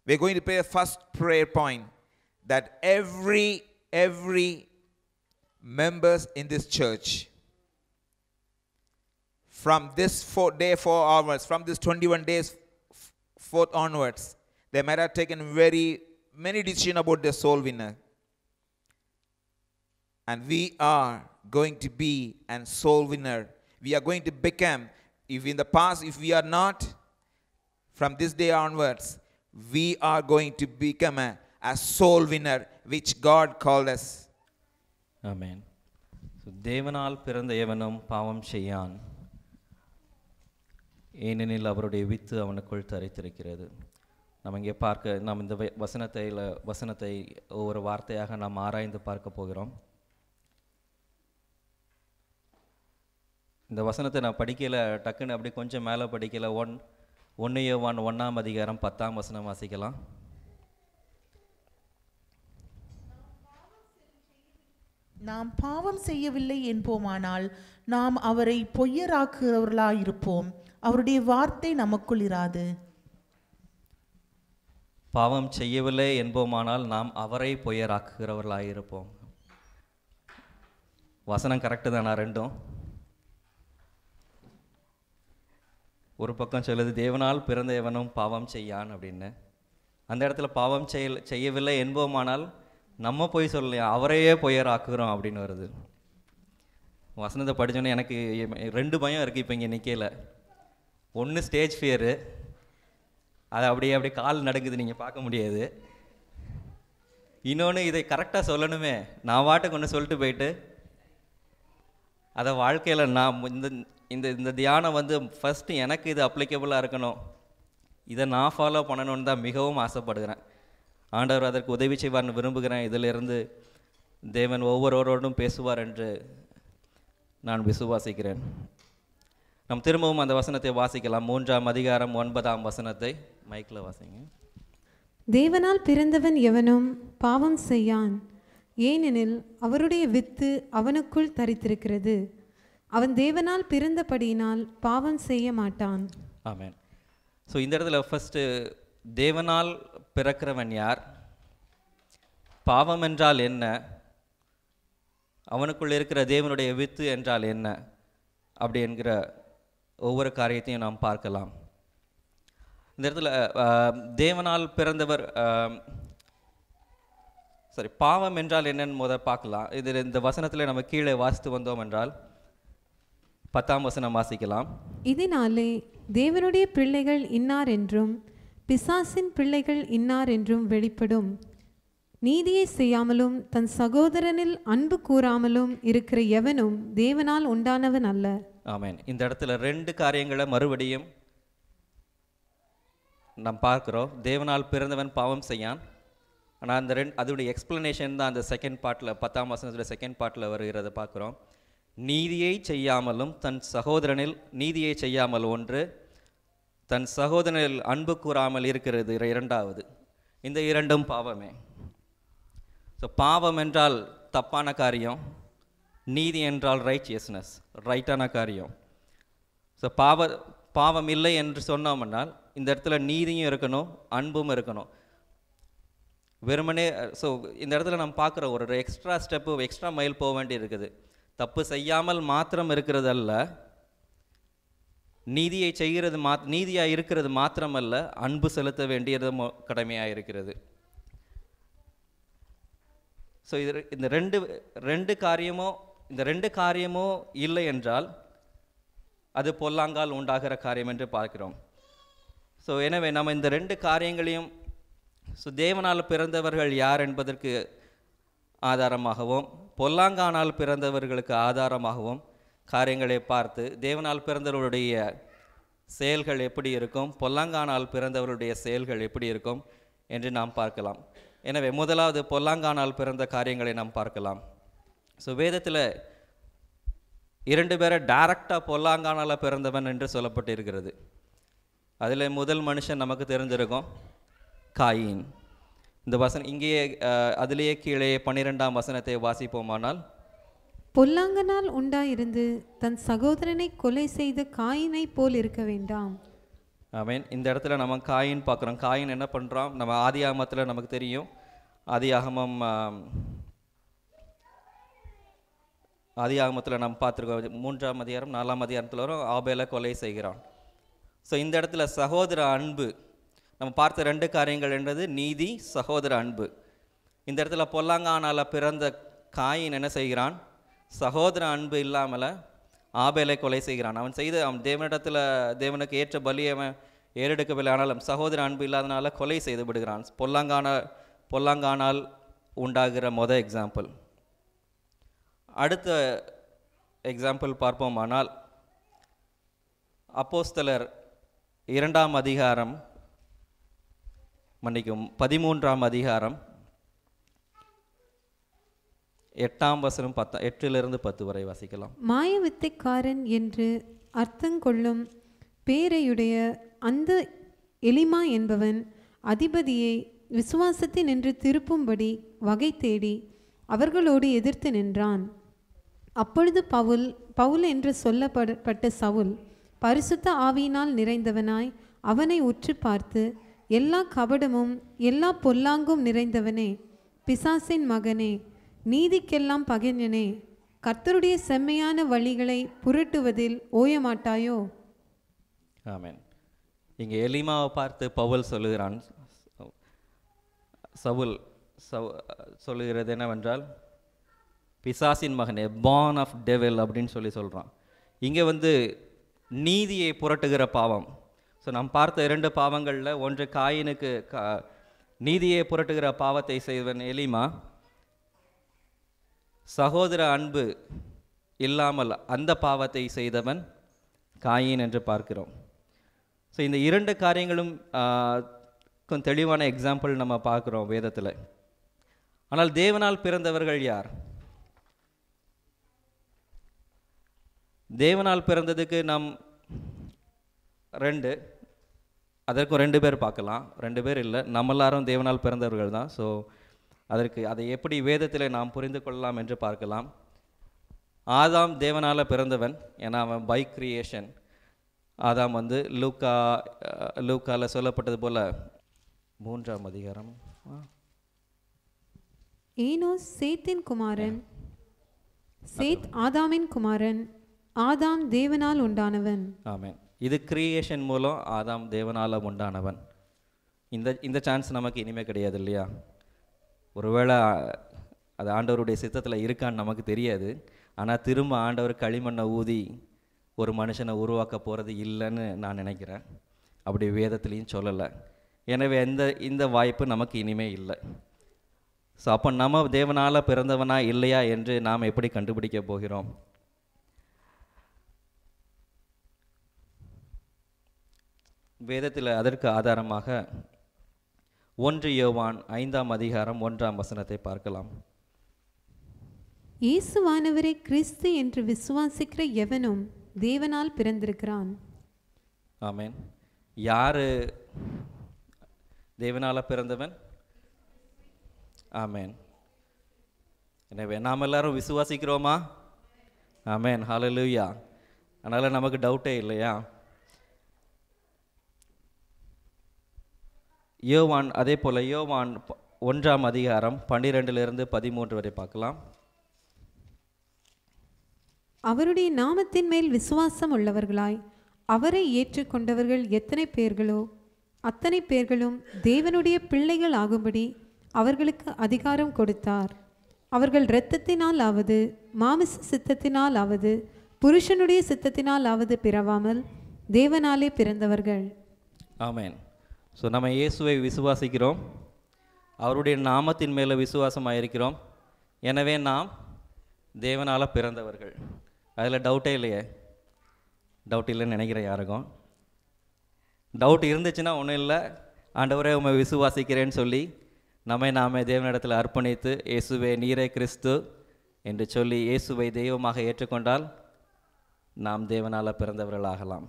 We're going to pray a first prayer point that every every members in this church from this four, day four onwards, from this 21 days f- forth onwards, they might have taken very many decisions about their soul winner. And we are going to be an soul winner. We are going to become, if in the past, if we are not, from this day onwards, we are going to become a, a soul winner, which God called us. Amen So, தேவனால் பிறந்த எவனும் பாவம் செய்யான் ஏனெனில் அவருடைய with அவனுக்குள் தரித்திருக்கிறது நம்ம இங்கே பார்க்க நாம் இந்த வ- வசனத்தைல வசனத்தை ஒவ்வொரு வார்த்தையாக நாம் ஆராய்ந்து பார்க்க போகிறோம் இந்த வசனத்தை நான் படிக்கல டக்குன்னு அப்படி கொஞ்சம் மேலே படிக்கல ஒன் ஒன்று யோவான் ஒன்றாம் அதிகாரம் பத்தாம் வசனம் வாசிக்கலாம் நாம் பாவம் செய்யவில்லை என்போமானால் நாம் அவரை பொய்யராக்குகிறவர்களாயிருப்போம் அவருடைய வார்த்தை நமக்குள் இராது பாவம் செய்யவில்லை என்போமானால் நாம் அவரை பொய்யராக்குகிறவர்களாயிருப்போம் வசனம் கரெக்டு தானா ரெண்டும் ஒரு பக்கம் சொல்லுது தேவனால் பிறந்த எவனும் பாவம் செய்யான் அப்படின்னு அந்த இடத்துல பாவம் செய்ய செய்யவில்லை என்போமானால் நம்ம போய் சொல்லலையா அவரையே பொய்யராக்குகிறோம் அப்படின்னு வருது வசனத்தை படிச்சோன்னே எனக்கு ரெண்டு பயம் இருக்குது இப்போ இங்கே நிற்கல ஒன்று ஸ்டேஜ் ஃபியரு அது அப்படியே அப்படியே கால் நடுங்குது நீங்கள் பார்க்க முடியாது இன்னொன்று இதை கரெக்டாக சொல்லணுமே நான் வாட்டுக்கு ஒன்று சொல்லிட்டு போயிட்டு அதை வாழ்க்கையில் நான் இந்த இந்த இந்த தியானம் வந்து ஃபஸ்ட்டு எனக்கு இது அப்ளிகபிளாக இருக்கணும் இதை நான் ஃபாலோ பண்ணணும்னு தான் மிகவும் ஆசைப்படுகிறேன் ஆண்டவர் அதற்கு உதவி செய்வார்னு விரும்புகிறேன் இதிலிருந்து தேவன் ஒவ்வொருவரோடும் பேசுவார் என்று நான் விசுவாசிக்கிறேன் நாம் திரும்பவும் அந்த வசனத்தை வாசிக்கலாம் மூன்றாம் அதிகாரம் ஒன்பதாம் வசனத்தை மைக்கில் வாசிங்க தேவனால் பிறந்தவன் எவனும் பாவம் செய்யான் ஏனெனில் அவருடைய வித்து அவனுக்குள் தரித்திருக்கிறது அவன் தேவனால் பிறந்தபடியினால் பாவம் செய்ய மாட்டான் ஆமென் ஸோ இந்த இடத்துல ஃபஸ்ட்டு தேவனால் பிறக்கிறவன் யார் பாவம் என்றால் என்ன அவனுக்குள் இருக்கிற தேவனுடைய வித்து என்றால் என்ன அப்படி என்கிற ஒவ்வொரு காரியத்தையும் நாம் பார்க்கலாம் இந்த இடத்துல ஆஹ், தேவனால் பிறந்தவர் ஆஹ், சரி பாவம் என்றால் என்னன்னு முத பார்க்கலாம் இது இந்த வசனத்தில் நம்ம கீழே வாசித்து வந்தோம் என்றால் பத்தாம் வசனம் வாசிக்கலாம் இதனாலே தேவனுடைய பிள்ளைகள் இன்னார் என்றும் பிசாசின் பிள்ளைகள் இன்னார் என்றும் வெளிப்படும் நீதியை செய்யாமலும் தன் சகோதரனில் அன்பு கூறாமலும் இருக்கிற எவனும் தேவனால் உண்டானவன் அல்ல ஆமென் இந்த இடத்துல ரெண்டு காரியங்களை மறுபடியும் நாம் பார்க்கிறோம் தேவனால் பிறந்தவன் பாவம் செய்யான் ஆனால் அந்த ரெண்டு அதோடைய எக்ஸ்பிளனேஷன் தான் அந்த செகண்ட் பார்ட்டில் பத்தாம் வசனத்துல செகண்ட் பார்ட்டில் வருகிறத பார்க்குறோம் நீதியை செய்யாமலும் தன் சகோதரனில் நீதியை செய்யாமல் ஒன்று தன் சகோதரனில் அன்பு கூறாமல் இருக்கிறது இர- இரண்டாவது இந்த இரண்டும் பாவமே ஸோ பாவம் என்றால் தப்பான காரியம் நீதி என்றால் ரைச்சியஸ்னஸ் ரைட்டான காரியம் ஸோ பாவ பாவம் இல்லை என்று சொன்னோம்னால் இந்த இடத்துல நீதியும் இருக்கணும் அன்பும் இருக்கணும் வெறுமனே ஸோ இந்த இடத்துல நம்ம பார்க்குற ஒரு எக்ஸ்ட்ரா ஸ்டெப்பு எக்ஸ்ட்ரா மைல் போக வேண்டி இருக்குது தப்பு செய்யாமல் மாத்திரம் இருக்கிறதல்ல நீதியை செய்கிறது மா நீதியாக இருக்கிறது மாத்திரமல்ல அன்பு செலுத்த வேண்டியது மொ- கடமையாக இருக்கிறது ஸோ இது ரெ- இந்த ரெண்டு ரெண்டு காரியமோ இந்த ரெண்டு காரியமோ இல்லை என்றால் அது பொல்லாங்கால் உண்டாகிற காரியம் என்று பார்க்கிறோம் ஸோ எனவே நம்ம இந்த ரெண்டு காரியங்களையும் ஸோ தேவனால் பிறந்தவர்கள் யார் என்பதற்கு ஆதாரமாகவும் பொல்லாங்கானால் பிறந்தவர்களுக்கு ஆதாரமாகவும் காரியங்களை பார்த்து தேவனால் பிறந்தவர்களுடைய செயல்கள் எப்படி இருக்கும் பொல்லாங்கானால் பிறந்தவர்களுடைய செயல்கள் எப்படி இருக்கும் என்று நாம் பார்க்கலாம் எனவே முதலாவது பொல்லாங்கானால் பிறந்த காரியங்களை நாம் பார்க்கலாம் ஸோ வேதத்தில் இரண்டு பேரை டைரக்டாக பொல்லாங்கானால பிறந்தவன் என்று சொல்லப்பட்டு இருக்கிறது அதில் முதல் மனுஷன் நமக்கு தெரிஞ்சிருக்கும் காயின் இந்த வசனம் இங்கேயே அஹ், அதிலேயே கீழே பன்னிரெண்டாம் வசனத்தை வாசிப்போமானால் பொல்லாங்கனால் உண்டாயிருந்து தன் சகோதரனை கொலை செய்த காயினைப் போல் இருக்க வேண்டாம் ஆமென் இந்த இடத்துல நம்ம காயின் பார்க்குறோம் காயின் என்ன பண்ணுறான் நம்ம ஆதி ஆகமத்தில் நமக்கு தெரியும் ஆதி ஆகமம் ஆம், ஆதி ஆகமத்தில் நம்ம பார்த்துருக்கோம் மூன்றாம் அதிகாரம் நாலாம் அதிகாரத்தில் வரும் ஆபேலை கொலை செய்கிறான் ஸோ இந்த இடத்துல சகோதர அன்பு நம்ம பார்த்த ரெண்டு காரியங்கள் என்றது நீதி சகோதர அன்பு இந்த இடத்துல பொல்லாங்கானால பிறந்த காயின் என்ன செய்கிறான் சகோதர அன்பு இல்லாமல் ஆபேலை கொலை செய்கிறான் அவன் செய்த அவன் தேவனிடத்தில் தேவனுக்கு ஏற்ற பலியை அவன் ஏறெடுக்கவில்லை ஆனாலும் சகோதர அன்பு இல்லாதனால கொலை செய்து விடுகிறான் பொல்லாங்கான பொல்லாங்கானால் உண்டாகிற மொத எக்ஸாம்பிள் அடுத்த எக்ஸாம்பிள் பார்ப்போமானால் அப்போஸ்தலர் இரண்டாம் அதிகாரம் மன்னிக்கும் பதிமூன்றாம் அதிகாரம் எட்டாம் வசனம் பத்தா எட்டிலிருந்து பத்து வரை வாசிக்கலாம் மாயவித்தைக்காரன் என்று அர்த்தங்கொள்ளும் பேரையுடைய அந்த எலிமா என்பவன் அதிபதியை விசுவாசத்தில் நின்று திருப்பும்படி வகை தேடி அவர்களோடு எதிர்த்து நின்றான் அப்பொழுது பவுல் பவுல் என்று சொல்லப்பட்ட சவுல் பரிசுத்த ஆவியினால் நிறைந்தவனாய் அவனை உற்று பார்த்து எல்லா கபடமும் எல்லா பொல்லாங்கும் நிறைந்தவனே பிசாசின் மகனே நீதிக்கெல்லாம் பகைஞனே கர்த்தருடைய செம்மையான வழிகளை புரட்டுவதில் ஓயமாட்டாயோ ஆமென் இங்கே எலிமாவை பார்த்து பவுல் சொல்லுகிறான் சவுல் சவு சொல்லுகிறது என்னவென்றால் பிசாசின் மகனே born ஆஃப் டெவில் அப்படின்னு சொல்லி சொல்கிறான் இங்கே வந்து நீதியை புரட்டுகிற பாவம் ஸோ நாம் பார்த்த இரண்டு பாவங்களில் ஒன்று காயினுக்கு கா நீதியை புரட்டுகிற பாவத்தை செய்வன் எலிமா சகோதர அன்பு இல்லாமல் அந்த பாவத்தை செய்தவன் காயின் என்று பார்க்கிறோம் ஸோ இந்த இரண்டு காரியங்களும் ஆ, கொஞ்சம் தெளிவான எக்ஸாம்பிள் நம்ம பார்க்குறோம் வேதத்தில் ஆனால் தேவனால் பிறந்தவர்கள் யார் தேவனால் பிறந்ததுக்கு நாம் ரெண்டு அதற்கும் ரெண்டு பேர் பார்க்கலாம் ரெண்டு பேர் இல்லை நம்ம எல்லாரும் தேவனால் பிறந்தவர்கள் தான் ஸோ அதற்கு அதை எப்படி வேதத்தில் நாம் புரிந்து கொள்ளலாம் என்று பார்க்கலாம் ஆதாம் தேவனால் பிறந்தவன் ஏன்னா அவன் பை கிரியேஷன் ஆதாம் வந்து லூக்கா அஹ், லூக்கால சொல்லப்பட்டது போல மூன்றாம் அதிகாரம் ஆ, ஏனோஸ் சேத்தின் குமாரன் சேத் ஆதாமின் குமாரன் ஆதாம் தேவனால் உண்டானவன் ஆமென் இது கிரியேஷன் மூலம் ஆதாம் தேவனால உண்டானவன் இந்த இந்த சான்ஸ் நமக்கு இனிமே கிடையாது இல்லையா ஒருவேளை அஹ், அது ஆண்டவருடைய சித்தத்தில் இருக்கான்னு நமக்கு தெரியாது ஆனால் திரும்ப ஆண்டவர் களிமண்ணை ஊதி ஒரு மனுஷனை உருவாக்க போகிறது இல்லைன்னு நான் நினைக்கிறேன் அப்படி வேதத்துலேயும் சொல்லலை எனவே இந்த இந்த வாய்ப்பு நமக்கு இனிமே இல்லை ஸோ அப்போ நம்ம தேவனால் பிறந்தவனா இல்லையா என்று நாம் எப்படி கண்டுபிடிக்க போகிறோம் வேதத்தில் அதற்கு ஆதாரமாக ஒன்று யோவான் ஐந்தாம் அதிகாரம் ஒன்றாம் வசனத்தை பார்க்கலாம் இயேசுவானவரை கிறிஸ்து என்று விசுவாசிக்கிற எவனும் தேவனால் பிறந்திருக்கிறான் ஆமென் யாரு தேவனால பிறந்தவன் ஆமென் எனவே நாம் எல்லாரும் விசுவாசிக்கிறோமா ஆமென் ஹalleluya அதனால் நமக்கு டவுட்டே இல்லையா யோவான் அதே போல் யோவான் ப- ஒன்றாம் அதிகாரம் பன்னிரெண்டிலிருந்து பதிமூன்று வரை பார்க்கலாம் அவருடைய நாமத்தின் மேல் விசுவாசம் உள்ளவர்களாய் அவரை ஏற்றுக்கொண்டவர்கள் எத்தனை பேர்களோ அத்தனை பேர்களும் தேவனுடைய பிள்ளைகள் ஆகும்படி அவர்களுக்கு அதிகாரம் கொடுத்தார் அவர்கள் இரத்தத்தினால் ஆவது மாமிச சித்தத்தினால் ஆவது புருஷனுடைய சித்தத்தினால் ஆவது பிறவாமல் தேவனாலே பிறந்தவர்கள் ஆமென் ஸோ நம்ம இயேசுவை விசுவாசிக்கிறோம் அவருடைய நாமத்தின் மேலே விசுவாசமாக இருக்கிறோம் எனவே நாம் தேவனால் பிறந்தவர்கள் அதில் டவுட்டே இல்லையே டவுட் இல்லைன்னு நினைக்கிறேன் யாருக்கும் டவுட் இருந்துச்சுன்னா ஒன்றும் இல்லை ஆண்டவரே உண்மை விசுவாசிக்கிறேன்னு சொல்லி நம்மை நாமே தேவனிடத்தில் அர்ப்பணித்து இயேசுவே நீரே கிறிஸ்து என்று சொல்லி இயேசுவை தெய்வமாக ஏற்றுக்கொண்டால் நாம் தேவனால் பிறந்தவர்களாகலாம்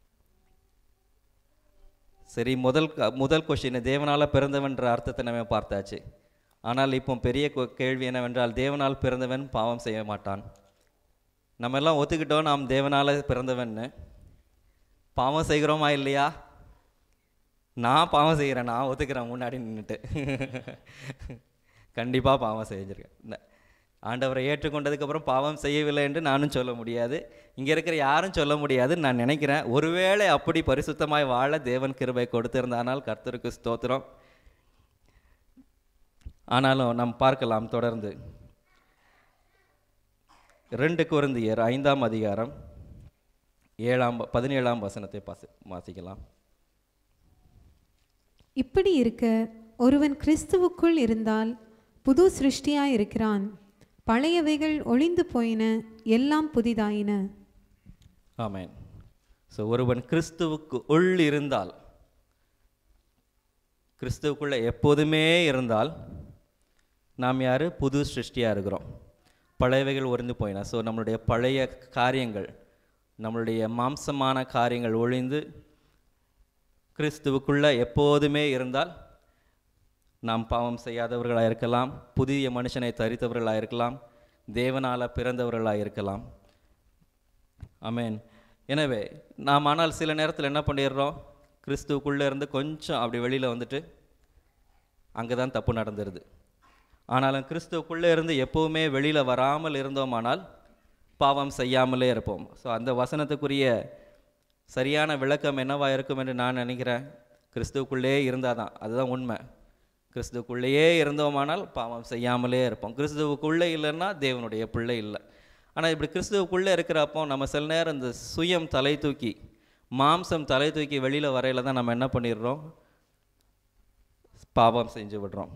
சரி முதல் க- முதல் கொஷின் தேவனால் பிறந்தவன்ற அர்த்தத்தை நம்ம பார்த்தாச்சு ஆனால் இப்போ பெரிய கொ- கேள்வி என்னவென்றால் தேவனால் பிறந்தவன் பாவம் செய்ய மாட்டான் நம்ம எல்லாம் ஒத்துக்கிட்டோம் நாம் தேவனால் பிறந்தவன்னு பாவம் செய்கிறோமா இல்லையா நான் பாவம் செய்கிறேன் நான் ஒத்துக்கிறேன் முன்னாடி நின்றுட்டு கண்டிப்பாக பாவம் செஞ்சுருக்கேன் ந- ஆண்டவரை ஏற்றுக்கொண்டதுக்கப்புறம் பாவம் செய்யவில்லை என்று நானும் சொல்ல முடியாது இங்கே இருக்கிற யாரும் சொல்ல முடியாதுன்னு நான் நினைக்கிறேன் ஒருவேளை அப்படி பரிசுத்தமாய் வாழ தேவன் கிருபை கொடுத்திருந்தானால் கர்த்தருக்கு ஸ்தோத்திரம் ஆனாலும் நாம் பார்க்கலாம் தொடர்ந்து ரெண்டு குருந்தியர் ஐந்தாம் அதிகாரம் ஏழாம் வ- பதினேழாம் வசனத்தை பாசி வாசிக்கலாம் இப்படி இருக்க ஒருவன் கிறிஸ்துவுக்குள் இருந்தால் புது சிருஷ்டியாய் இருக்கிறான் பழையவைகள் ஒளிந்து போயின எல்லாம் புதிதாயின ஆமென் ஸோ ஒருவன் கிறிஸ்துவுக்கு உள் இருந்தால் கிறிஸ்துவுக்குள்ளே எப்போதுமே இருந்தால் நாம் யார் புது சிருஷ்டியாக இருக்கிறோம் பழையவைகள் ஒளிந்து போயின ஸோ நம்மளுடைய பழைய காரியங்கள் நம்மளுடைய மாம்சமான காரியங்கள் ஒழிந்து கிறிஸ்துவுக்குள்ளே எப்போதுமே இருந்தால் நாம் பாவம் செய்யாதவர்களாக இருக்கலாம் புதிய மனுஷனை தரித்தவர்களாக இருக்கலாம் தேவனால் பிறந்தவர்களாக இருக்கலாம் ஆமென் எனவே நாம் ஆனால் சில நேரத்தில் என்ன பண்ணிடுறோம் கிறிஸ்துவுக்குள்ளே இருந்து கொஞ்சம் அப்படி வெளியில் வந்துட்டு அங்கே தான் தப்பு நடந்துருது ஆனாலும் கிறிஸ்துவுக்குள்ளே இருந்து எப்போவுமே வெளியில் வராமல் இருந்தோமானால் பாவம் செய்யாமலே இருப்போம் ஸோ அந்த வசனத்துக்குரிய சரியான விளக்கம் என்னவா இருக்கும் என்று நான் நினைக்கிறேன் கிறிஸ்துவுக்குள்ளே இருந்தால் தான் அதுதான் உண்மை கிறிஸ்துவுக்குள்ளேயே இருந்தோமானால் பாவம் செய்யாமலே இருப்போம் கிறிஸ்துவுக்குள்ளே இல்லைன்னா தேவனுடைய பிள்ளை இல்லை ஆனால் இப்படி கிறிஸ்துவுக்குள்ளே இருக்கிறப்போ நம்ம சில நேரம் இந்த சுயம் தலை தூக்கி மாம்சம் தலை தூக்கி வெளியில் வரையில தான் நம்ம என்ன பண்ணிடுறோம் பாவம் செஞ்சு விடுறோம்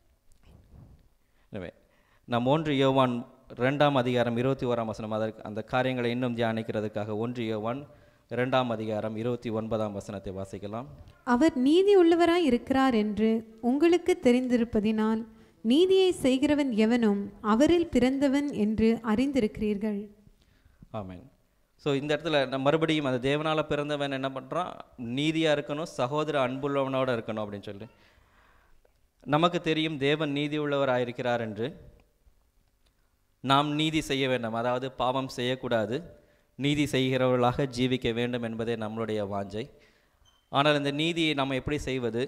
எனவே நாம் ஒன்று யோவான் ரெண்டாம் அதிகாரம் இருபத்தி ஓராம் வசனம் அதற்கு அந்த காரியங்களை இன்னும் தியானிக்கிறதுக்காக ஒன்று யோவான் இரண்டாம் அதிகாரம் இருபத்தி ஒன்பதாம் வசனத்தை வாசிக்கலாம் அவர் நீதி உள்ளவராய் இருக்கிறார் என்று உங்களுக்கு தெரிந்திருப்பதினால் நீதியை செய்கிறவன் எவனும் அவரில் பிறந்தவன் என்று அறிந்திருக்கிறீர்கள் ஆமென் ஸோ இந்த இடத்துல நம்ம மறுபடியும் அந்த தேவனால் பிறந்தவன் என்ன பண்ணுறான் நீதியாக இருக்கணும் சகோதர அன்புள்ளவனோட இருக்கணும் அப்படின்னு சொல்லி நமக்கு தெரியும் தேவன் நீதி உள்ளவராக இருக்கிறார் என்று நாம் நீதி செய்ய வேண்டும் அதாவது பாவம் செய்யக்கூடாது நீதி செய்கிறவர்களாக ஜீவிக்க வேண்டும் என்பதே நம்மளுடைய வாஞ்சை ஆனால் இந்த நீதியை நாம் எப்படி செய்வது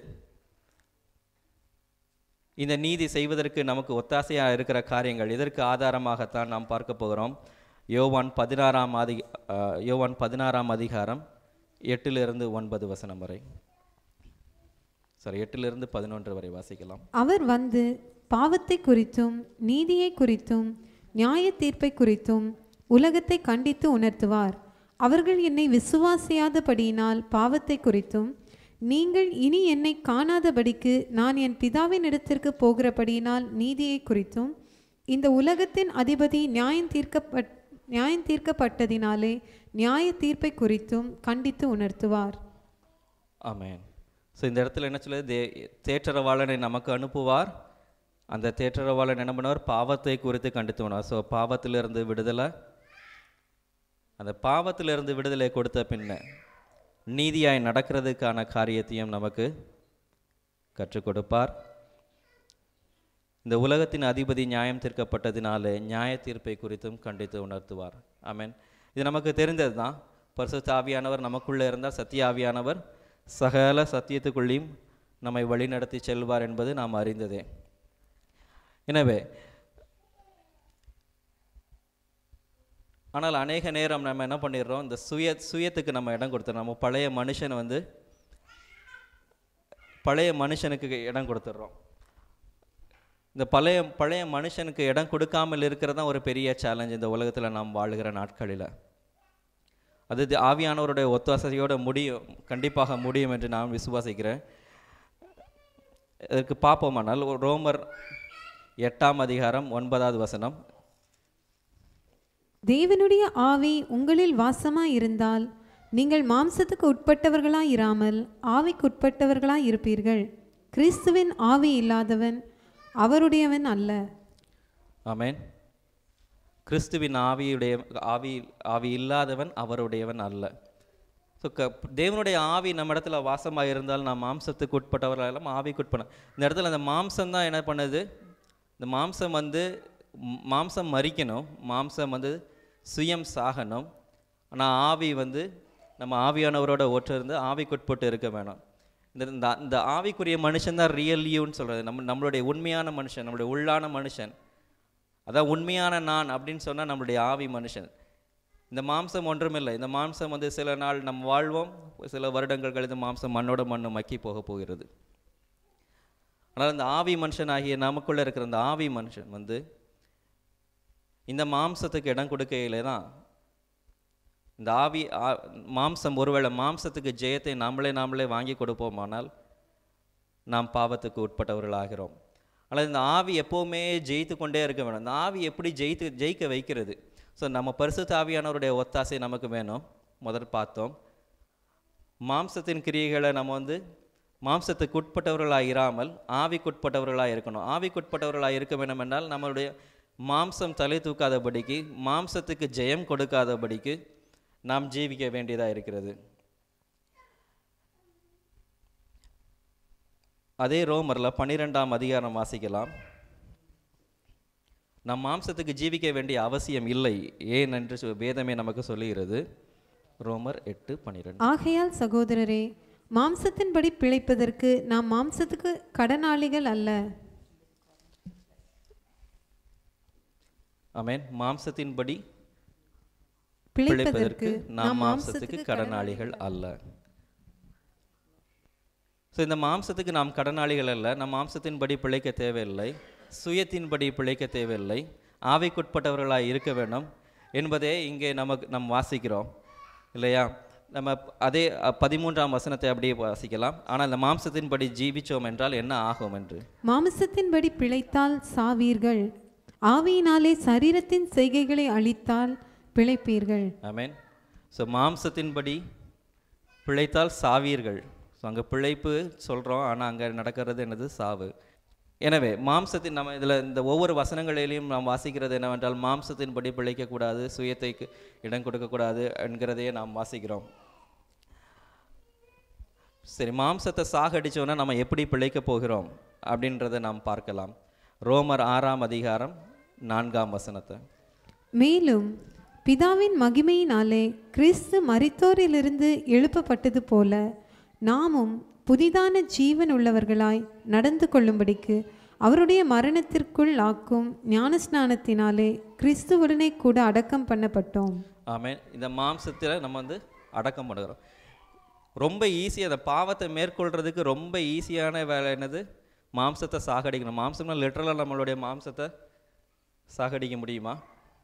இந்த நீதி செய்வதற்கு நமக்கு ஒத்தாசையாக இருக்கிற காரியங்கள் இதற்கு ஆதாரமாகத்தான் நாம் பார்க்க போகிறோம் யோவான் பதினாறாம் அதி அஹ், யோவான் பதினாறாம் அதிகாரம் எட்டிலிருந்து ஒன்பது வசனம் வரை சாரி எட்டிலிருந்து பதினொன்று வரை வாசிக்கலாம் அவர் வந்து பாவத்தை குறித்தும் நீதியை குறித்தும் நியாய தீர்ப்பை குறித்தும் உலகத்தை கண்டித்து உணர்த்துவார் அவர்கள் என்னை விசுவாசியாதபடியினால் பாவத்தை குறித்தும் நீங்கள் இனி என்னை காணாதபடிக்கு நான் என் பிதாவின் இடத்திற்கு போகிறபடியினால் நீதியை குறித்தும் இந்த உலகத்தின் அதிபதி நியாயம் தீர்க்கப்பட் நியாயம் தீர்க்கப்பட்டதினாலே நியாய தீர்ப்பை குறித்தும் கண்டித்து உணர்த்துவார் ஆமென் ஸோ இந்த இடத்துல என்ன சொல்லுது தே தேற்றரவாளனை நமக்கு அனுப்புவார் அந்த தேற்றரவாளன் என்ன பண்ணுவார் பாவத்தை குறித்து கண்டித்து உணவார் ஸோ பாவத்திலிருந்து விடுதலை அந்த பாவத்திலிருந்து விடுதலை கொடுத்த பின்ன நீதியாய் நடக்கிறதுக்கான காரியத்தையும் நமக்கு கற்றுக் கொடுப்பார் இந்த உலகத்தின் அதிபதி நியாயம் தீர்க்கப்பட்டதினாலே நியாய தீர்ப்பை குறித்தும் கண்டித்து உணர்த்துவார் ஆமென் இது நமக்கு தெரிந்தது தான் பரிசுத்த ஆவியானவர் நமக்குள்ளே இருந்தால் சத்திய ஆவியானவர் சகல சத்தியத்துக்குள்ளேயும் நம்மை வழிநடத்தி செல்வார் என்பது நாம் அறிந்ததே எனவே ஆனால் அநேக நேரம் நம்ம என்ன பண்ணிடுறோம் இந்த சுய சுயத்துக்கு நம்ம இடம் கொடுத்துறோம் நம்ம பழைய மனுஷனை வந்து பழைய மனுஷனுக்கு இடம் கொடுத்துட்றோம் இந்த பழைய பழைய மனுஷனுக்கு இடம் கொடுக்காமல் இருக்கிறது தான் ஒரு பெரிய சேலஞ்ச் இந்த உலகத்தில் நாம் வாழுகிற நாட்களில் அது தி- ஆவியானவருடைய ஒத்தாசையோட முடியும் கண்டிப்பாக முடியும் என்று நான் விசுவாசிக்கிறேன் இதற்கு பார்ப்போமானால் ஒரு ரோமர் எட்டாம் அதிகாரம் ஒன்பதாவது வசனம் தேவனுடைய ஆவி உங்களில் வாசமாய் இருந்தால் நீங்கள் மாம்சத்துக்கு உட்பட்டவர்களாய் இராமல் ஆவிக்கு உட்பட்டவர்களாய் இருப்பீர்கள் கிறிஸ்துவின் ஆவி இல்லாதவன் அவருடையவன் அல்ல ஆமென் கிறிஸ்துவின் ஆவியுடைய ஆவி ஆவி இல்லாதவன் அவருடையவன் அல்ல ஸோ க தேவனுடைய ஆவி நம்ம இடத்துல வாசமாக இருந்தால் நாம் மாம்சத்துக்கு உட்பட்டவர்களாக இல்லாமல் ஆவிக்கு உட்பட இந்த இடத்துல அந்த மாம்சம் தான் என்ன பண்ணுது இந்த மாம்சம் வந்து ம்- மாம்சம் மறிக்கணும் மாம்சம் வந்து சுயம் சாகணும் ஆனால் ஆவி வந்து நம்ம ஆவியானவரோட ஒற்று இருந்து ஆவிக்குட்பட்டு இருக்க வேணும் இந்த இந்த இந்த ஆவிக்குரிய மனுஷன் தான் ரியல் யூன்னு சொல்கிறது நம்ம நம்மளுடைய உண்மையான மனுஷன் நம்மளுடைய உள்ளான மனுஷன் அதான் உண்மையான நான் அப்படின்னு சொன்னால் நம்மளுடைய ஆவி மனுஷன் இந்த மாம்சம் ஒன்றுமில்லை இந்த மாம்சம் வந்து சில நாள் நம் வாழ்வோம் சில வருடங்கள் கழித்து மாம்சம் மண்ணோட மண்ணு மக்கி போக போகிறது ஆனால் இந்த ஆவி மனுஷன் ஆகிய நமக்குள்ளே இருக்கிற இந்த ஆவி மனுஷன் வந்து இந்த மாம்சத்துக்கு இடம் கொடுக்கையிலே தான் இந்த ஆவி ஆ- மாம்சம் ஒருவேளை மாம்சத்துக்கு ஜெயத்தை நாமளே நாமளே வாங்கி கொடுப்போமானால் நாம் பாவத்துக்கு உட்பட்டவர்களாகிறோம் ஆனால் இந்த ஆவி எப்போவுமே ஜெயித்து கொண்டே இருக்க வேணும் இந்த ஆவி எப்படி ஜெயித்து ஜெயிக்க வைக்கிறது ஸோ நம்ம பரிசுத்த ஆவியானவருடைய ஒத்தாசை நமக்கு வேணும் முதல் பார்த்தோம் மாம்சத்தின் கிரியைகளை நம்ம வந்து மாம்சத்துக்கு உட்பட்டவர்களாக இராமல் ஆவிக்குட்பட்டவர்களாக இருக்கணும் ஆவிக்குட்பட்டவர்களாக இருக்க வேண்டும் என்றால் நம்மளுடைய மாம்சம் தலை தூக்காதபடிக்கு மாம்சத்துக்கு ஜெயம் கொடுக்காதபடிக்கு நாம் ஜீவிக்க வேண்டியதாக இருக்கிறது அதே ரோமரில் பன்னிரெண்டாம் அதிகாரம் வாசிக்கலாம் நம் மாம்சத்துக்கு ஜீவிக்க வேண்டிய அவசியம் இல்லை ஏன் என்று சொ- வேதமே நமக்கு சொல்லுகிறது ரோமர் எட்டு பன்னிரெண்டு ஆகையால் சகோதரரே மாம்சத்தின்படி பிழைப்பதற்கு நாம் மாம்சத்துக்கு கடனாளிகள் அல்ல ஆமென் மாம்சத்தின்படி பிழைப்பதற்கு பிழைப்பதற்கு நாம் மாம்சத்துக்கு கடனாளிகள் அல்ல ஸோ இந்த மாம்சத்துக்கு நாம் கடனாளிகள் அல்ல நம் மாம்சத்தின்படி பிழைக்க தேவையில்லை சுயத்தின்படி பிழைக்க தேவையில்லை ஆவிக்குட்பட்டவர்களாய் இருக்க வேண்டும் என்பதே இங்கே நமக்கு நம் வாசிக்கிறோம் இல்லையா நம்ம ப- அதே அ, பதிமூன்றாம் வசனத்தை அப்படியே வாசிக்கலாம் ஆனால் இந்த மாம்சத்தின்படி ஜீவிச்சோம் என்றால் என்ன ஆகும் என்று மாம்சத்தின்படி பிழைத்தால் சாவீர்கள் ஆவியினாலே சரீரத்தின் செய்கைகளை அழித்தால் பிழைப்பீர்கள் ஆமென் ஸோ மாம்சத்தின்படி பிழைத்தால் சாவீர்கள் ஸோ அங்கே பிழைப்பு சொல்கிறோம் ஆனால் அங்கே நடக்கிறது என்னது சாவு எனவே மாம்சத்தின் நம்ம இதில் இந்த ஒவ்வொரு வசனங்களிலையும் நாம் வாசிக்கிறது என்னவென்றால் மாம்சத்தின்படி பிழைக்கக்கூடாது சுயத்தைக்கு இடம் கொடுக்கக்கூடாது என்கிறதையே நாம் வாசிக்கிறோம் சரி மாம்சத்தை சாகடிச்சோன்னா நம்ம எப்படி பிழைக்க போகிறோம் அப்படின்றத நாம் பார்க்கலாம் ரோமர் ஆறாம் அதிகாரம் நான்காம் வசனத்தை மேலும் பிதாவின் மகிமையினாலே கிறிஸ்து மரித்தோரிலிருந்து எழுப்பப்பட்டது போல நாமும் புதிதான ஜீவன் உள்ளவர்களாய் நடந்து கொள்ளும்படிக்கு அவருடைய மரணத்திற்குள் ஆக்கும் ஞானஸ்நானத்தினாலே கிறிஸ்துவுடனே கூட அடக்கம் பண்ணப்பட்டோம் ஆமென் இந்த மாம்சத்தில் நம்ம வந்து அடக்கம் பண்ணுகிறோம் ரொம்ப ஈஸி அந்த பாவத்தை மேற்கொள்றதுக்கு ரொம்ப ஈஸியான வேலை என்னது மாம்சத்தை சாகடிக்கணும் மாம்சம்னா லிட்டரலாக நம்மளுடைய மாம்சத்தை சாகடிக்க முடியுமா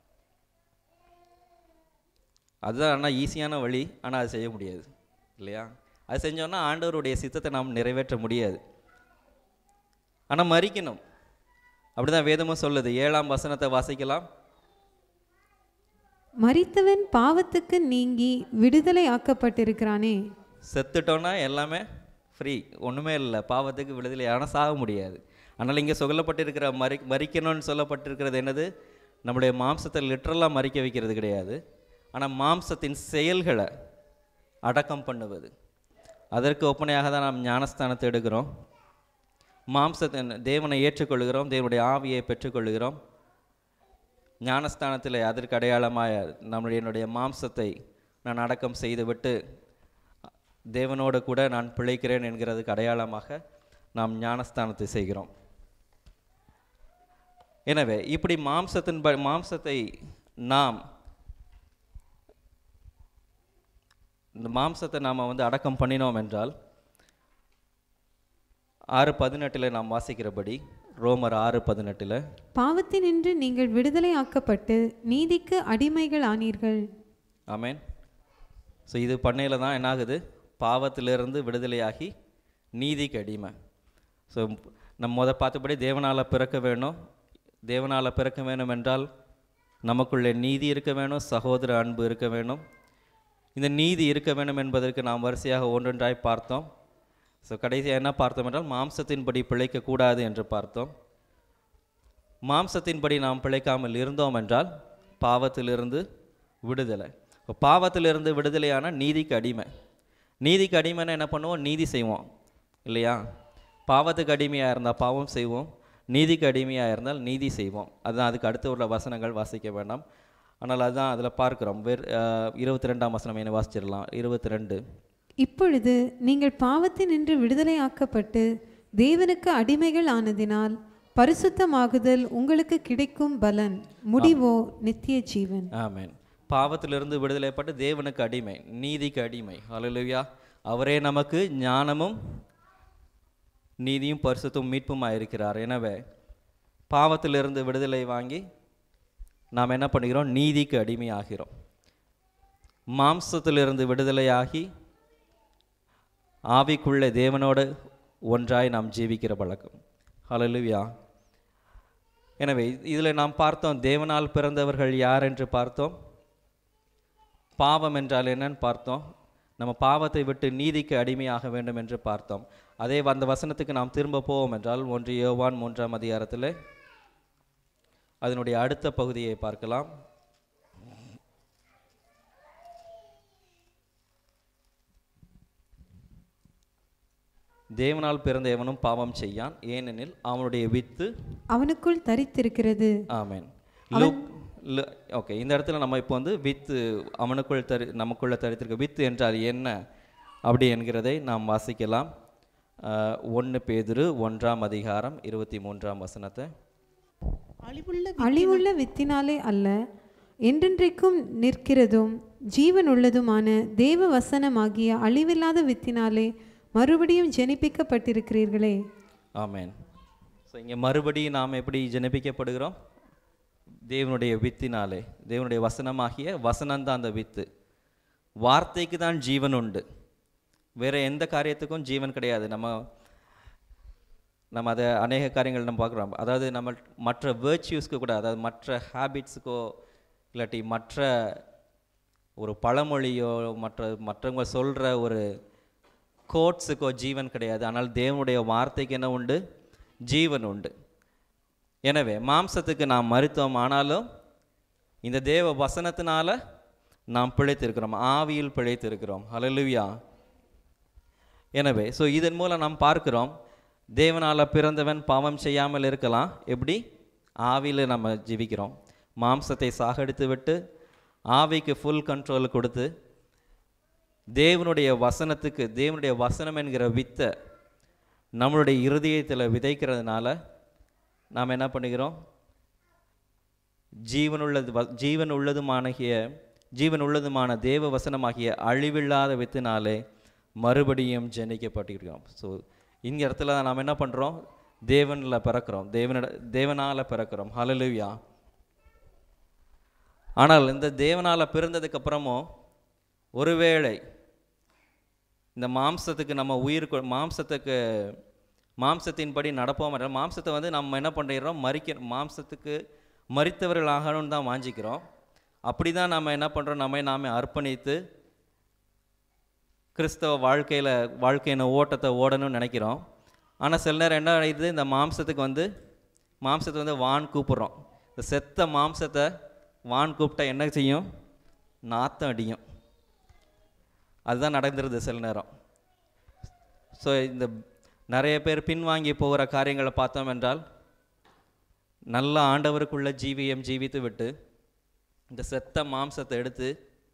அதுதான் ஆனால் ஈஸியான வழி ஆனால் அது செய்ய முடியாது இல்லையா அது செஞ்சோன்னா ஆண்டவருடைய சித்தத்தை நாம் நிறைவேற்ற முடியாது ஆனால் மறிக்கணும் அப்படிதான் வேதமும் சொல்லுது ஏழாம் வசனத்தை வாசிக்கலாம் மரித்தவன் பாவத்துக்கு நீங்கி விடுதலை ஆக்கப்பட்டிருக்கிறானே செத்துட்டோன்னா எல்லாமே ஃப்ரீ ஒன்றுமே இல்லை பாவத்துக்கு விடுதலை ஆனால் சாக முடியாது ஆனால் இங்கே சொல்லப்பட்டிருக்கிற மறி மறிக்கணும்னு சொல்லப்பட்டிருக்கிறது என்னது நம்முடைய மாம்சத்தை லிட்ரலாக மறிக்க வைக்கிறது கிடையாது ஆனால் மாம்சத்தின் செயல்களை அடக்கம் பண்ணுவது அதற்கு ஒப்பனையாக தான் நாம் ஞானஸ்தானத்தை எடுக்கிறோம் மாம்சத்தின் தேவனை ஏற்றுக்கொள்கிறோம் தேவனுடைய ஆவியை பெற்றுக்கொள்கிறோம் ஞானஸ்தானத்தில் அதற்கு அடையாளமாய நம்முடைய என்னுடைய மாம்சத்தை நான் அடக்கம் செய்துவிட்டு தேவனோடு கூட நான் பிழைக்கிறேன் என்கிறதுக்கு அடையாளமாக நாம் ஞானஸ்தானத்தை செய்கிறோம் எனவே இப்படி மாம்சத்தின் ப- மாம்சத்தை நாம் இந்த மாம்சத்தை நாம் வந்து அடக்கம் பண்ணினோம் என்றால் ஆறு பதினெட்டில் நாம் வாசிக்கிறபடி ரோமர் ஆறு பதினெட்டில் பாவத்தினின்று நீங்கள் விடுதலை ஆக்கப்பட்டு நீதிக்கு அடிமைகள் ஆனீர்கள் ஆமென் ஸோ இது பண்ணையில் தான் என்னாகுது பாவத்திலிருந்து விடுதலையாகி நீதிக்கு அடிமை ஸோ நம்ம முத பார்த்தபடி தேவனால் பிறக்க வேணும் தேவனால் பிறக்க வேணும் என்றால் நமக்குள்ளே நீதி இருக்க வேணும் சகோதர அன்பு இருக்க வேணும் இந்த நீதி இருக்க வேண்டும் என்பதற்கு நாம் வரிசையாக ஒன்றொன்றாய் பார்த்தோம் ஸோ கடைசியாக என்ன பார்த்தோம் என்றால் மாம்சத்தின்படி பிழைக்கக்கூடாது என்று பார்த்தோம் மாம்சத்தின்படி நாம் பிழைக்காமல் இருந்தோம் என்றால் பாவத்திலிருந்து விடுதலை இப்போ பாவத்திலிருந்து விடுதலையான நீதிக்கு அடிமை நீதிக்கு அடிமைன்னா என்ன பண்ணுவோம் நீதி செய்வோம் இல்லையா பாவத்துக்கு அடிமையாக இருந்தால் பாவம் செய்வோம் நீதிக்கு அடிமையாக இருந்தால் நீதி செய்வோம் அதுதான் அதுக்கு அடுத்து உள்ள வசனங்கள் வாசிக்க வேண்டாம் ஆனால் அதுதான் அதில் பார்க்குறோம் வேறு இருபத்தி ரெண்டாம் வசனம் என்ன வாசிச்சிடலாம் இருபத்தி ரெண்டு இப்பொழுது நீங்கள் பாவத்தினின்று விடுதலையாக்கப்பட்டு தேவனுக்கு அடிமைகள் ஆனதினால் பரிசுத்தமாகுதல் உங்களுக்கு கிடைக்கும் பலன் முடிவோ நித்திய ஜீவன் ஆமென் பாவத்திலிருந்து விடுதலைப்பட்டு தேவனுக்கு அடிமை நீதிக்கு அடிமை ஹalleluya அவரே நமக்கு ஞானமும் நீதியும் பரிசுத்தும் மீட்புமாக இருக்கிறார் எனவே பாவத்திலிருந்து விடுதலை வாங்கி நாம் என்ன பண்ணுகிறோம் நீதிக்கு அடிமையாகிறோம் மாம்சத்திலிருந்து விடுதலையாகி ஆவிக்குள்ள தேவனோடு ஒன்றாய் நாம் ஜீவிக்கிற பழக்கம் ஹalleluya எனவே இதில் நாம் பார்த்தோம் தேவனால் பிறந்தவர்கள் யார் என்று பார்த்தோம் பாவம் என்றால் என்னன்னு பார்த்தோம் நம்ம பாவத்தை விட்டு நீதிக்கு அடிமையாக வேண்டும் என்று பார்த்தோம் அதே அந்த வசனத்துக்கு நாம் திரும்ப போவோம் என்றால் ஒன்று யோவான் மூன்றாம் அதிகாரத்தில் அதனுடைய அடுத்த பகுதியை பார்க்கலாம் தேவனால் பிறந்த எவனும் பாவம் செய்யான் ஏனெனில் அவனுடைய வித்து அவனுக்குள் தரித்திருக்கிறது ஆமென் லூக் ஓகே இந்த இடத்துல நம்ம இப்போ வந்து வித்து அவனுக்குள் தரி நமக்குள்ள தரித்திருக்க வித்து என்றால் என்ன அப்படி என்கிறதை நாம் வாசிக்கலாம் ஒன்று பேதுரு ஒன்றாம் அதிகாரம் இருபத்தி மூன்றாம் வசனத்தை அழிவுள்ள அழிவுள்ள வித்தினாலே அல்ல என்றென்றைக்கும் நிற்கிறதும் ஜீவன் உள்ளதுமான தேவ வசனமாகிய அழிவில்லாத வித்தினாலே மறுபடியும் ஜெனிப்பிக்கப்பட்டிருக்கிறீர்களே ஆமென் ஸோ இங்கே மறுபடியும் நாம் எப்படி ஜெனிப்பிக்கப்படுகிறோம் தேவனுடைய வித்தினாலே தேவனுடைய வசனமாகிய வசனம்தான் அந்த வித்து வார்த்தைக்கு தான் ஜீவன் உண்டு வேற எந்த காரியத்துக்கும் ஜீவன் கிடையாது நம்ம நம்ம அதை அநேக காரியங்கள் நம்ம பார்க்குறோம் அதாவது நம்ம மற்ற வேர்ச்சியூஸ்க்கு கூட அதாவது மற்ற ஹேபிட்ஸுக்கோ இல்லாட்டி மற்ற ஒரு பழமொழியோ மற்ற மற்றவங்க சொல்கிற ஒரு கோட்ஸுக்கோ ஜீவன் கிடையாது ஆனால் தேவனுடைய வார்த்தைக்கு என்ன உண்டு ஜீவன் உண்டு எனவே மாம்சத்துக்கு நாம் மருத்துவம் ஆனாலும் இந்த தேவ வசனத்தினால நாம் பிழைத்திருக்கிறோம் ஆவியில் பிழைத்திருக்கிறோம் ஹalleluya எனவே ஸோ இதன் மூலம் நாம் பார்க்கிறோம் தேவனால் பிறந்தவன் பாவம் செய்யாமல் இருக்கலாம் எப்படி ஆவியில் நம்ம ஜீவிக்கிறோம் மாம்சத்தை சாகடித்து விட்டு ஆவிக்கு ஃபுல் கண்ட்ரோல் கொடுத்து தேவனுடைய வசனத்துக்கு தேவனுடைய வசனம் என்கிற வித்தை நம்மளுடைய இருதயத்தில் விதைக்கிறதுனால நாம் என்ன பண்ணுகிறோம் ஜீவனுள்ளது வ- ஜீவன் உள்ளதுமாகிய ஜீவன் உள்ளதுமான தேவ வசனமாகிய அழிவில்லாத வித்தினாலே மறுபடியும் ஜெனிக்கப்பட்டிருக்கிறோம் ஸோ இந்த இடத்துல நாம் என்ன பண்ணுறோம் தேவனில் பிறக்கிறோம் தேவனிட தேவனால் பிறக்கிறோம் ஹalleluya ஆனால் இந்த தேவனால் பிறந்ததுக்கு அப்புறமும் ஒருவேளை இந்த மாம்சத்துக்கு நம்ம உயிர் கொ- மாம்சத்துக்கு மாம்சத்தின்படி நடப்போம் என்றால் மாம்சத்தை வந்து நம்ம என்ன பண்ணிடுறோம் மறிக்க மாம்சத்துக்கு மறித்தவர்கள் ஆகணும்னு தான் வாஞ்சிக்கிறோம் அப்படி தான் நம்ம என்ன பண்ணுறோம் நம்மை நாமே அர்ப்பணித்து கிறிஸ்தவ வாழ்க்கையில் வாழ்க்கையின் ஓட்டத்தை ஓடணும்னு நினைக்கிறோம் ஆனால் சில நேரம் என்ன ஆயிடுது இந்த மாம்சத்துக்கு வந்து மாம்சத்தை வந்து வான் கூப்பிட்றோம் இந்த செத்த மாம்சத்தை வான் கூப்பிட்டா என்ன செய்யும் நாத்தம் அடியும் அதுதான் நடந்துருது சில நேரம் ஸோ இந்த நிறைய பேர் பின்வாங்கி போகிற காரியங்களை பார்த்தோம் என்றால் நல்ல ஆண்டவருக்குள்ள ஜீவியம் ஜீவித்து விட்டு இந்த செத்த மாம்சத்தை எடுத்து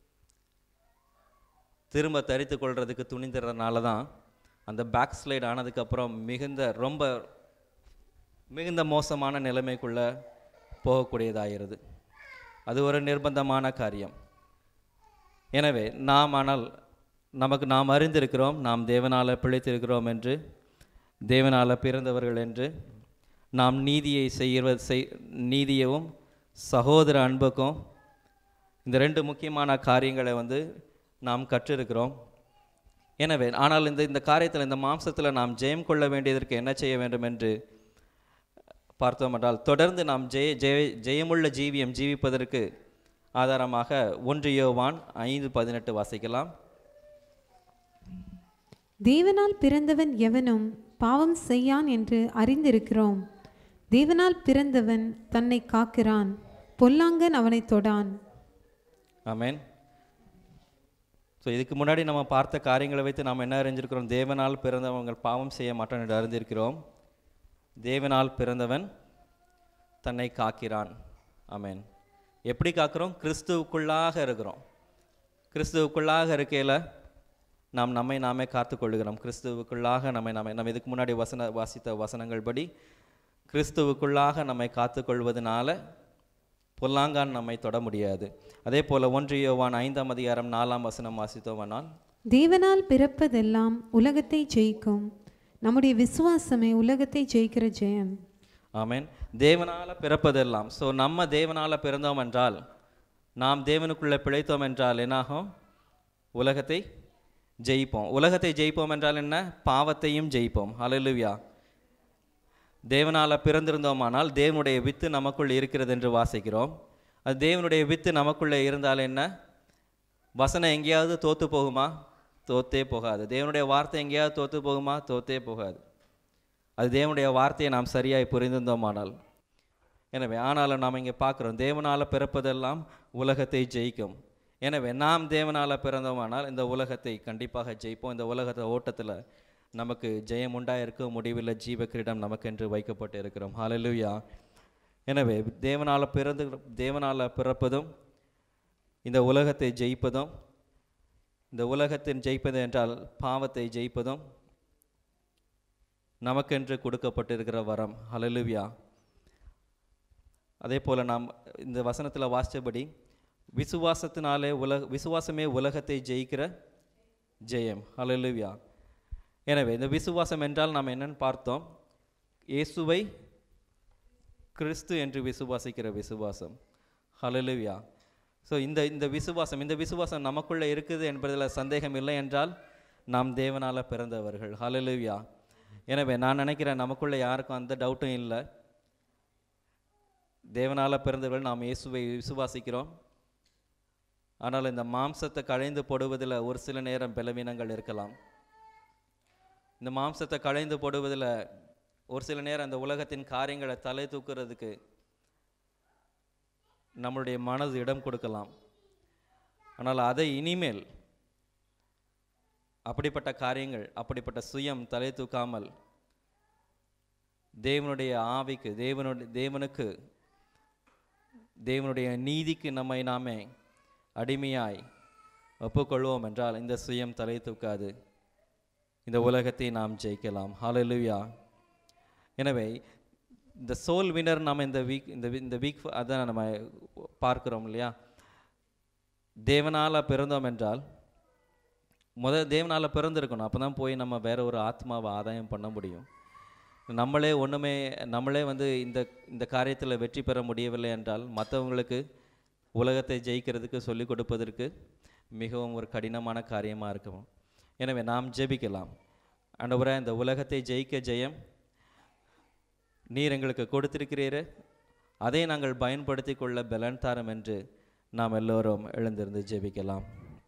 திரும்ப தரித்து கொள்றதுக்கு துணிந்துறதுனால தான் அந்த பேக் ஸ்லைட் ஆனதுக்கப்புறம் மிகுந்த ரொம்ப மிகுந்த மோசமான நிலைமைக்குள்ள போகக்கூடியதாகிறது அது ஒரு நிர்பந்தமான காரியம் எனவே நாம் ஆனால் நமக்கு நாம் அறிந்திருக்கிறோம் நாம் தேவனால் பிழைத்திருக்கிறோம் என்று தேவனால் பிறந்தவர்கள் என்று நாம் நீதியை செய்கிற செய் நீதியவும் சகோதர அன்புக்கும் இந்த ரெண்டு முக்கியமான காரியங்களை வந்து நாம் கற்றிருக்கிறோம் எனவே ஆனால் இந்த இந்த காரியத்தில் இந்த மாம்சத்தில் நாம் ஜெயம் கொள்ள வேண்டியதற்கு என்ன செய்ய வேண்டும் என்று பார்த்தோம் என்றால் தொடர்ந்து நாம் ஜெய ஜெய ஜெயமுள்ள ஜீவியம் ஜீவிப்பதற்கு ஆதாரமாக ஒன்று யோவான் ஐந்து பதினெட்டு வாசிக்கலாம் தேவனால் பிறந்தவன் எவனும் பாவம் செய்யான் என்று அறிந்திருக்கிறோம் தேவனால் பிறந்தவன் தன்னை காக்கிறான் பொல்லாங்கன் அவனை தொடான் ஆமென் ஸோ இதுக்கு முன்னாடி நம்ம பார்த்த காரியங்களை வைத்து நாம் என்ன அறிஞ்சிருக்கிறோம் தேவனால் பிறந்தவங்க பாவம் செய்ய மாட்டான் என்று அறிந்திருக்கிறோம் தேவனால் பிறந்தவன் தன்னை காக்கிறான் ஆமென் எப்படி காக்கிறோம் கிறிஸ்துவுக்குள்ளாக இருக்கிறோம் கிறிஸ்துவுக்குள்ளாக இருக்கையில் நாம் நம்மை நாமே காத்துக்கொள்கிறோம் கிறிஸ்துவுக்குள்ளாக நம்மை நாமே நம்ம இதுக்கு முன்னாடி வசன வாசித்த வசனங்கள் படி கிறிஸ்துவுக்குள்ளாக நம்மை காத்துக்கொள்வதனால பொல்லாங்கான் நம்மை தொட முடியாது அதே போல ஒன்று யோவான் ஐந்தாம் அதிகாரம் நாலாம் வசனம் வாசித்தோமானால் தேவனால் பிறப்பதெல்லாம் உலகத்தை ஜெயிக்கும் நம்முடைய விசுவாசமே உலகத்தை ஜெயிக்கிற ஜெயம் ஆமென் தேவனால பிறப்பதெல்லாம் ஸோ நம்ம தேவனால பிறந்தோம் என்றால் நாம் தேவனுக்குள்ளே பிழைத்தோம் என்றால் என்னாகும் உலகத்தை ஜெயிப்போம் உலகத்தை ஜெயிப்போம் என்றால் என்ன பாவத்தையும் ஜெயிப்போம் ஹalleluya தேவனால பிறந்திருந்தோமானால் தேவனுடைய வித்து நமக்குள் இருக்கிறது என்று வாசிக்கிறோம் அது தேவனுடைய வித்து நமக்குள்ளே இருந்தால் என்ன வசனம் எங்கேயாவது தோத்து போகுமா தோத்தே போகாது தேவனுடைய வார்த்தை எங்கேயாவது தோத்து போகுமா தோத்தே போகாது அது தேவனுடைய வார்த்தையை நாம் சரியாய் புரிந்திருந்தோமானால் எனவே ஆனாலும் நாம் இங்கே பார்க்குறோம் தேவனால் பிறப்பதெல்லாம் உலகத்தை ஜெயிக்கும் எனவே நாம் தேவனால் பிறந்தோமானால் இந்த உலகத்தை கண்டிப்பாக ஜெயிப்போம் இந்த உலகத்தை ஓட்டத்தில் நமக்கு ஜெயம் உண்டாயிருக்கும் முடிவில் ஜீவ கிரீடம் நமக்கென்று வைக்கப்பட்டு இருக்கிறோம் ஹalleluya எனவே தேவனால் பிறந்து தேவனால் பிறப்பதும் இந்த உலகத்தை ஜெயிப்பதும் இந்த உலகத்தின் ஜெயிப்பது என்றால் பாவத்தை ஜெயிப்பதும் நமக்கென்று கொடுக்கப்பட்டிருக்கிற வரம் ஹalleluya அதே போல் நாம் இந்த வசனத்தில் வாசித்தபடி விசுவாசத்தினாலே உலக விசுவாசமே உலகத்தை ஜெயிக்கிற ஜெயம் ஹalleluya எனவே இந்த விசுவாசம் என்றால் நாம் என்னன்னு பார்த்தோம் இயேசுவை கிறிஸ்து என்று விசுவாசிக்கிற விசுவாசம் ஹalleluya ஸோ இந்த இந்த விசுவாசம் இந்த விசுவாசம் நமக்குள்ளே இருக்குது என்பதில் சந்தேகம் இல்லை என்றால் நாம் தேவனால் பிறந்தவர்கள் ஹalleluya எனவே நான் நினைக்கிறேன் நமக்குள்ளே யாருக்கும் அந்த டவுட்டும் இல்லை தேவனால் பிறந்தவர்கள் நாம் இயேசுவை விசுவாசிக்கிறோம் ஆனால் இந்த மாம்சத்தை களைந்து போடுவதில் ஒரு சில நேரம் பலவீனங்கள் இருக்கலாம் இந்த மாம்சத்தை களைந்து போடுவதில் ஒரு சில நேரம் அந்த உலகத்தின் காரியங்களை தலை தூக்குறதுக்கு நம்மளுடைய மனது இடம் கொடுக்கலாம் ஆனால் அதை இனிமேல் அப்படிப்பட்ட காரியங்கள் அப்படிப்பட்ட சுயம் தலை தூக்காமல் தேவனுடைய ஆவிக்கு தேவனுடைய தேவனுக்கு தேவனுடைய நீதிக்கு நம்மை நாமே அடிமையாய் ஒப்புக்கொள்வோம் என்றால் இந்த சுயம் தலை தூக்காது இந்த உலகத்தை நாம் ஜெயிக்கலாம் ஹalleluya எனவே இந்த சோல் வினர் நாம் இந்த வீக் இந்த வி- இந்த வீக் அதான் நம்ம பார்க்கிறோம் இல்லையா தேவனால் பிறந்தோம் என்றால் முதல் தேவனால் பிறந்திருக்கணும் அப்போ தான் போய் நம்ம வேற ஒரு ஆத்மாவை ஆதாயம் பண்ண முடியும் நம்மளே ஒன்றுமே நம்மளே வந்து இந்த இந்த காரியத்தில் வெற்றி பெற முடியவில்லை என்றால் மற்றவங்களுக்கு உலகத்தை ஜெயிக்கிறதுக்கு சொல்லிக் கொடுப்பதற்கு மிகவும் ஒரு கடினமான காரியமாக இருக்கும் எனவே நாம் ஜெபிக்கலாம் ஆண்டவரே இந்த உலகத்தை ஜெயிக்க ஜெயம் நீர் எங்களுக்கு கொடுத்திருக்கிறீரே அதை நாங்கள் பயன்படுத்தி கொள்ள பலன் தாரம் என்று நாம் எல்லோரும் எழுந்திருந்து ஜெபிக்கலாம்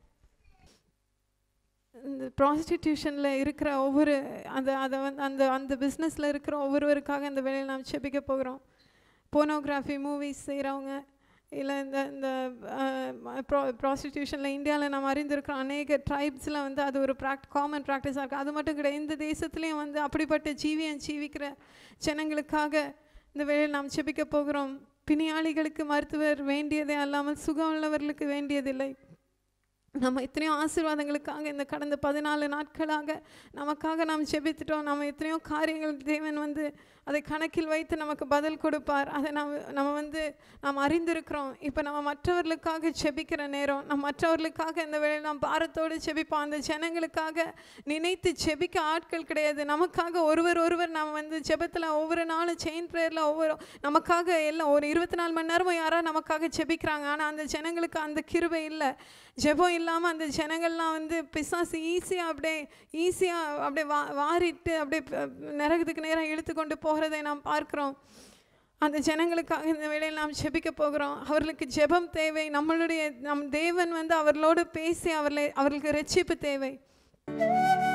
இந்த ப்ராஸ்டிடியூஷனில் இருக்கிற ஒவ்வொரு அந்த அதை வந்து அந்த அந்த பிஸ்னஸில் இருக்கிற ஒவ்வொருவருக்காக இந்த வேலையை நாம் செபிக்க போகிறோம் போனோகிராஃபி மூவிஸ் செய்கிறவங்க இல்லை இந்த இந்த ப்ராஸ்டிடியூஷனில் இந்தியாவில் நாம் அறிந்திருக்கிறோம் அநேக ட்ரைப்ஸில் வந்து அது ஒரு ப்ராக்ட் காமன் ப்ராக்டிஸாக இருக்குது அது மட்டும் கிடையாது இந்த தேசத்துலேயும் வந்து அப்படிப்பட்ட ஜீவியம் ஜீவிக்கிற ஜனங்களுக்காக இந்த வேலையில் நாம் செபிக்க போகிறோம் பிணியாளிகளுக்கு மருத்துவர் வேண்டியதே அல்லாமல் சுகம் உள்ளவர்களுக்கு வேண்டியதில்லை நம்ம எத்தனையோ ஆசீர்வாதங்களுக்காக இந்த கடந்த பதினாலு நாட்களாக நமக்காக நாம் ஜெபித்துட்டோம் நம்ம எத்தனையோ காரியங்கள் தேவன் வந்து அதை கணக்கில் வைத்து நமக்கு பதில் கொடுப்பார் அதை நாம் நம்ம வந்து நாம் அறிந்திருக்கிறோம் இப்போ நம்ம மற்றவர்களுக்காக ஜெபிக்கிற நேரம் நம்ம மற்றவர்களுக்காக இந்த வேளையில் நாம் பாரத்தோடு ஜெபிப்போம் அந்த ஜனங்களுக்காக நினைத்து ஜெபிக்க ஆட்கள் கிடையாது நமக்காக ஒருவர் ஒருவர் நாம் வந்து ஜெபத்தில் ஒவ்வொரு நாளும் செயின் ப்ரேயரில் ஒவ்வொரு நமக்காக எல்லாம் ஒரு இருபத்தி நாலு மணி நேரமும் யாராவது நமக்காக ஜெபிக்கிறாங்க ஆனால் அந்த ஜனங்களுக்கு அந்த கிருபை இல்லை ஜெபம் இல்லாமல் அந்த ஜனங்கள்லாம் வந்து பிசாசு ஈஸியாக அப்படியே ஈஸியாக அப்படியே வா வாரிட்டு அப்படியே ப- நரகத்துக்கு நேரம் இழுத்து கொண்டு போகிறதை நாம் பார்க்கிறோம் அந்த ஜனங்களுக்காக இந்த வேளையில் நாம் ஜெபிக்க போகிறோம் அவர்களுக்கு ஜெபம் தேவை நம்மளுடைய நம் தேவன் வந்து அவர்களோடு பேசி அவர்களை அவர்களுக்கு ரட்சிப்பு தேவை